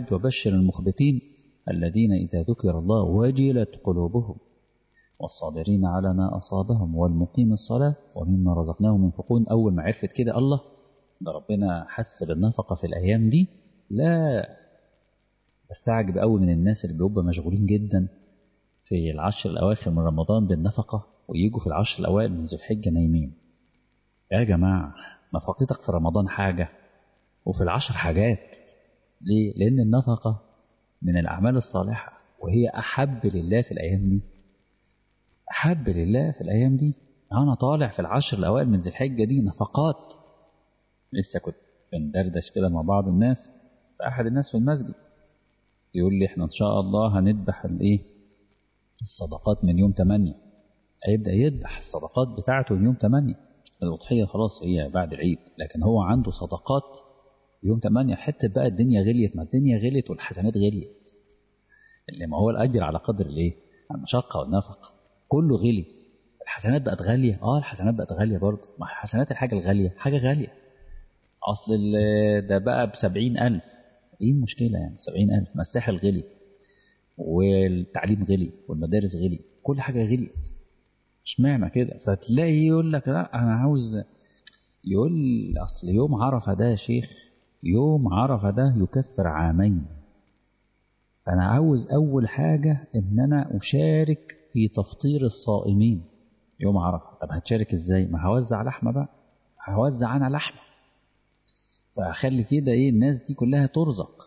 وبشر المخبتين الذين إذا ذكر الله وجلت قلوبهم والصابرين على ما أصابهم والمقيم الصلاة ومما رزقناهم ينفقون أول ما عرفت كده الله ده ربنا حس بالنفقة في الأيام دي لا بستعجب قوي من الناس اللي بيبقوا مشغولين جدا في العشر الأواخر من رمضان بالنفقة ويجوا في العشر الأوائل من ذو الحجة نايمين يا جماعة نفقتك في رمضان حاجة وفي العشر حاجات ليه؟ لأن النفقة من الأعمال الصالحة وهي أحب لله في الأيام دي أحب لله في الأيام دي أنا طالع في العشر الأوائل من ذي الحجة دي نفقات لسه كنت بندردش كده مع بعض الناس فأحد الناس في المسجد يقول لي احنا إن شاء الله هنذبح الإيه الصدقات من يوم 8 هيبدأ يذبح الصدقات بتاعته من يوم 8 الأضحية خلاص هي بعد العيد لكن هو عنده صدقات يوم 8 حتى بقى الدنيا غليت ما الدنيا غليت والحسنات غليت اللي ما هو الأجر على قدر الإيه المشقة والنفقة كله غلي الحسنات بقت غالية اه الحسنات بقت غالية برضه ما حسنات الحاجة الغالية حاجة غالية أصل ده بقى بسبعين ألف إيه المشكلة يعني سبعين ألف ما الساحل غلي والتعليم غلي والمدارس غلي كل حاجة غليت اشمعنى كده فتلاقي يقول لك لا أنا عاوز يقول أصل يوم عرفة ده يا شيخ يوم عرفة ده يكفر عامين فأنا عاوز أول حاجة إن أنا أشارك في تفطير الصائمين يوم عرفة طب هتشارك إزاي ما هوزع لحمة بقى هوزع أنا لحمة فأخلي كده إيه الناس دي كلها ترزق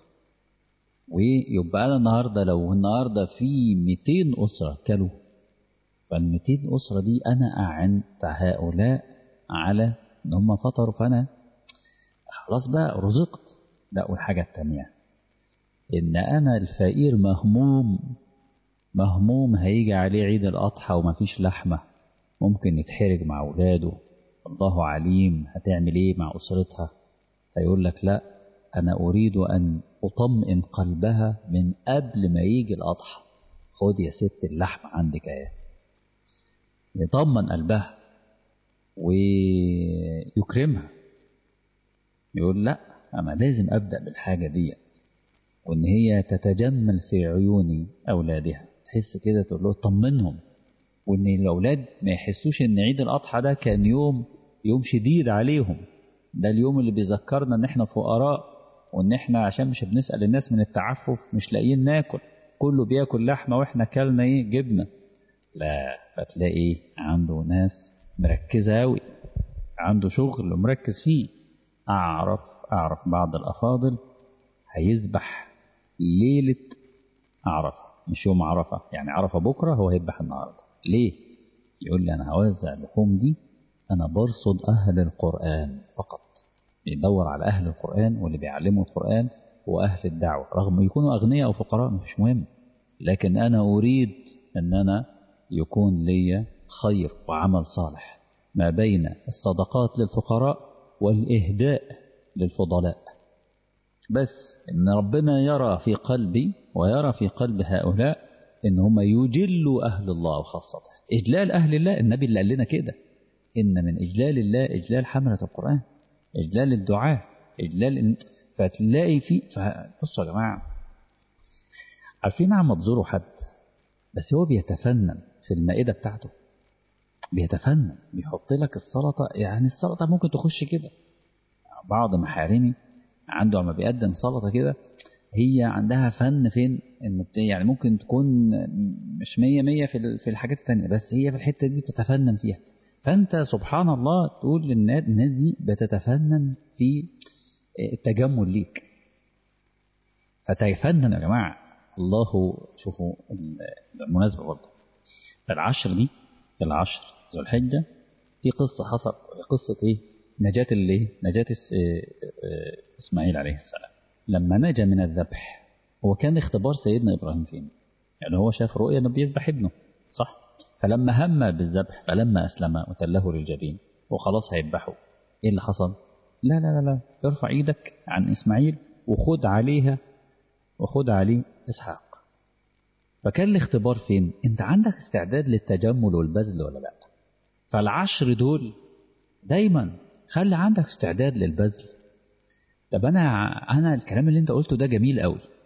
ويبقى أنا النهاردة لو النهاردة في 200 أسرة كلوا فال 200 أسرة دي أنا أعنت هؤلاء على إن هم فطروا فأنا خلاص بقى رزقت لا والحاجة التانية إن أنا الفقير مهموم مهموم هيجي عليه عيد الأضحى ومفيش لحمة ممكن يتحرج مع أولاده الله عليم هتعمل إيه مع أسرتها فيقول لك لا أنا أريد أن أطمئن قلبها من قبل ما يجي الأضحى خد يا ست اللحمة عندك اهي يطمن قلبها ويكرمها يقول لا أنا لازم أبدأ بالحاجة دي وإن هي تتجمل في عيون أولادها تحس كده تقول له طمنهم وإن الأولاد ما يحسوش إن عيد الأضحى ده كان يوم يوم شديد عليهم ده اليوم اللي بيذكرنا إن إحنا فقراء وإن إحنا عشان مش بنسأل الناس من التعفف مش لاقيين ناكل كله بياكل لحمة وإحنا كلنا إيه جبنة لا فتلاقي عنده ناس مركزة أوي عنده شغل ومركز فيه أعرف أعرف بعض الأفاضل هيذبح ليلة عرفة مش يوم عرفة يعني عرفة بكرة هو هيذبح النهاردة ليه؟ يقول لي أنا هوزع اللحوم دي أنا برصد أهل القرآن فقط بيدور على أهل القرآن واللي بيعلموا القرآن وأهل الدعوة رغم يكونوا أغنياء أو فقراء مش مهم لكن أنا أريد أن أنا يكون لي خير وعمل صالح ما بين الصدقات للفقراء والإهداء للفضلاء بس إن ربنا يرى في قلبي ويرى في قلب هؤلاء إن هم يجلوا أهل الله وخاصته إجلال أهل الله النبي اللي قال لنا كده إن من إجلال الله إجلال حملة القرآن إجلال الدعاء إجلال إن فتلاقي في بصوا يا جماعة عارفين عم تزوروا حد بس هو بيتفنن في المائدة بتاعته بيتفنن بيحط لك السلطة يعني السلطة ممكن تخش كده بعض محارمي عنده لما بيقدم سلطة كده هي عندها فن فين ان يعني ممكن تكون مش مية مية في في الحاجات التانية بس هي في الحتة دي تتفنن فيها فانت سبحان الله تقول للناس الناس دي بتتفنن في التجمل ليك فتيفنن يا جماعة الله شوفوا المناسبة برضه في العشر دي في العشر ذو الحجة في قصة حصل قصة ايه نجاة اللي نجاة إسماعيل عليه السلام لما نجا من الذبح هو كان اختبار سيدنا إبراهيم فين يعني هو شاف رؤيا أنه بيذبح ابنه صح فلما هم بالذبح فلما أسلم وتله للجبين وخلاص هيذبحه إيه اللي حصل لا لا لا لا ارفع إيدك عن إسماعيل وخد عليها وخد عليه إسحاق فكان الاختبار فين انت عندك استعداد للتجمل والبذل ولا لا فالعشر دول دايما خلي عندك استعداد للبذل طب انا انا الكلام اللي انت قلته ده جميل قوي